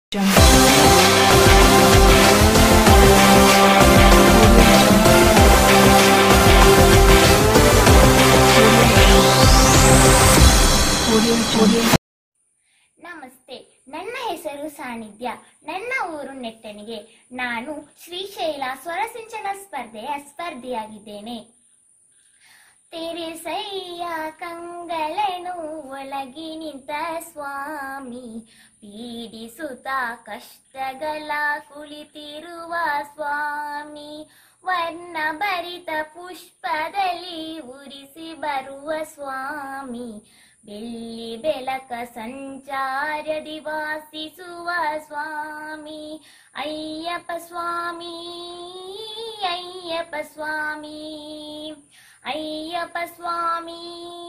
ನಮಸ್ತೆ ನನ್ನ ಹೆಸರು ಸಾನ್ನಿಧ್ಯ ನನ್ನ ಊರು ನೆಟ್ಟಣಿಗೆ ನಾನು ಶ್ರೀಶೈಲ ಸ್ವರಸಿಂಚನ ಸ್ಪರ್ಧೆಯ ಸ್ಪರ್ಧಿಯಾಗಿದ್ದೇನೆ ತೆರೆ ಸೈಯ ಕಂಗಳನು ಒಳಗಿ ನಿಂತ ಸ್ವಾಮಿ ಪೀಡಿಸುತ್ತ ಕಷ್ಟಗಳ ಕುಳಿತಿರುವ ಸ್ವಾಮಿ ವರ್ಣ ಭರಿತ ಪುಷ್ಪದಲ್ಲಿ ಉರಿಸಿ ಬರುವ ಸ್ವಾಮಿ ಬೆಳ್ಳಿ ಬೆಳಕ ಸಂಚಾರದಿ ವಾಸಿಸುವ ಸ್ವಾಮಿ ಅಯ್ಯಪ್ಪ ಸ್ವಾಮಿ ಅಯ್ಯಪ್ಪ ಸ್ವಾಮಿ ಅಯ್ಯಪ್ಪ ಸ್ವಾಮಿ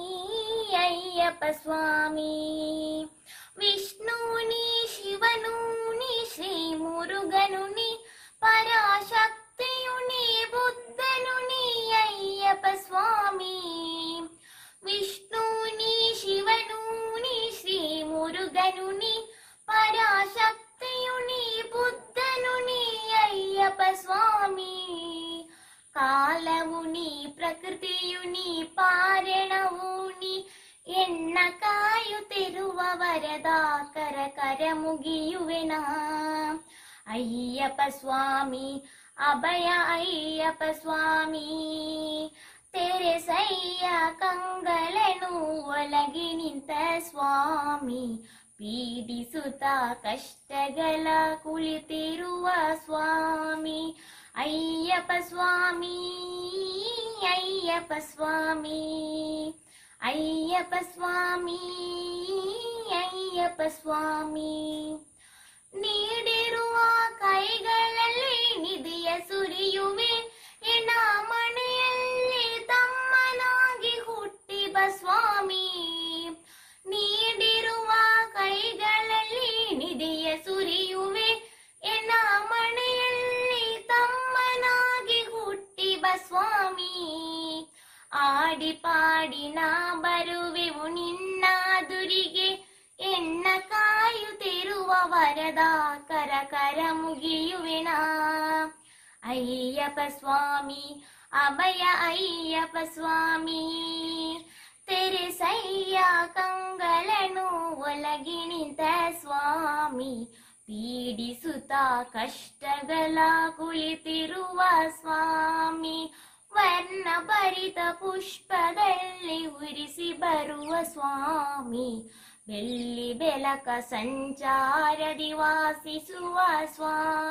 ಅಯ್ಯಪ್ಪ ಸ್ವಾಮಿ ವಿಷ್ಣು ನೀ ಶಿವನು ನೀ ಶ್ರೀ ಮುರುಗನು ನೀ ಪರಾಶಕ್ತಿಯು ನೀ ಬುದ್ಧನು ನೀ ಅಯ್ಯಪ್ಪ ಸ್ವಾಮಿ ವಿಷ್ಣು ನೀ ಶಿವನು ನೀ ಶ್ರೀ ಮುರುಗನು ನೀ ಪರಾಶಕ್ತಿಯು ನೀ ಬುದ್ಧನು ನೀ ಅಯ್ಯಪ್ಪ ಸ್ವಾಮಿ ಕಾಲವು ನೀ ಪ್ರಕೃತಿಯು ನೀ ಪಾರಣವು ನೀ ಎಣ್ಣ ಕಾಯುತ್ತಿರುವ ವರದ ಕರ ಕರ ಮುಗಿಯುವೆನ ಅಯ್ಯಪ್ಪ ಸ್ವಾಮಿ ಅಭಯ ಅಯ್ಯಪ್ಪ ಸ್ವಾಮಿ ತೆರೆ ಸೈಯ ಕಂಗಳನು ಒಳಗಿ ನಿಂತ ಸ್ವಾಮಿ ಪೀಡಿಸುತ್ತ ಕಷ್ಟಗಳ ಕುಳಿತಿರುವ ಸ್ವಾಮಿ ಅಯ್ಯಪ್ಪ ಸ್ವಾಮಿ ಅಯ್ಯಪ್ಪ ಸ್ವಾಮಿ ಅಯ್ಯಪ್ಪ ಸ್ವಾಮಿ ಅಯ್ಯಪ್ಪ ಸ್ವಾಮಿ ನೀಡಿರುವ ಕೈಗಳಲ್ಲಿ ನಿಧಿಯ ಸುರಿಯುವೆ ಎಣ ಮನೆಯಲ್ಲಿ ತಮ್ಮನಾಗಿ ಹುಟ್ಟಿಬ ಸ್ವಾಮಿ ನೀಡಿರುವ ಕೈಗಳಲ್ಲಿ ನಿಧಿಯ ಸುರಿಯುವೆ ಎಣ ಮನೆಯಲ್ಲಿ ತಮ್ಮನಾಗಿ ಹುಟ್ಟಿಬ ಸ್ವಾಮಿ ಆಡಿ ಪಾಡಿ ನಾ ಬರುವೆವು ನಿನ್ನ ದುರಿಗೆ ಎಣ್ಣ ಕಾಯುತ್ತಿರುವ ವರದ ಕರ ಕರ ಮುಗಿಯುವೆನ ಅಯ್ಯಪ್ಪ ಸ್ವಾಮಿ ಅಭಯ ಅಯ್ಯಪ್ಪ ಸ್ವಾಮಿ ತೆರೆ ಸೈಯ ಕಂಗಳನು ಒಳಗಿ ನಿಂತ ಸ್ವಾಮಿ ಪೀಡಿಸುತ್ತ ಕಷ್ಟಗಳ ಕುಳಿತಿರುವ ಸ್ವಾಮಿ ವರ್ಣ ಭರಿತ ಪುಷ್ಪದಲ್ಲಿ ಉರಿಸಿ ಬರುವ ಸ್ವಾಮಿ ಬೆಳ್ಳಿ ಬೆಳಕ ಸಂಚಾರದಿ ವಾಸಿಸುವ ಸ್ವಾಮಿ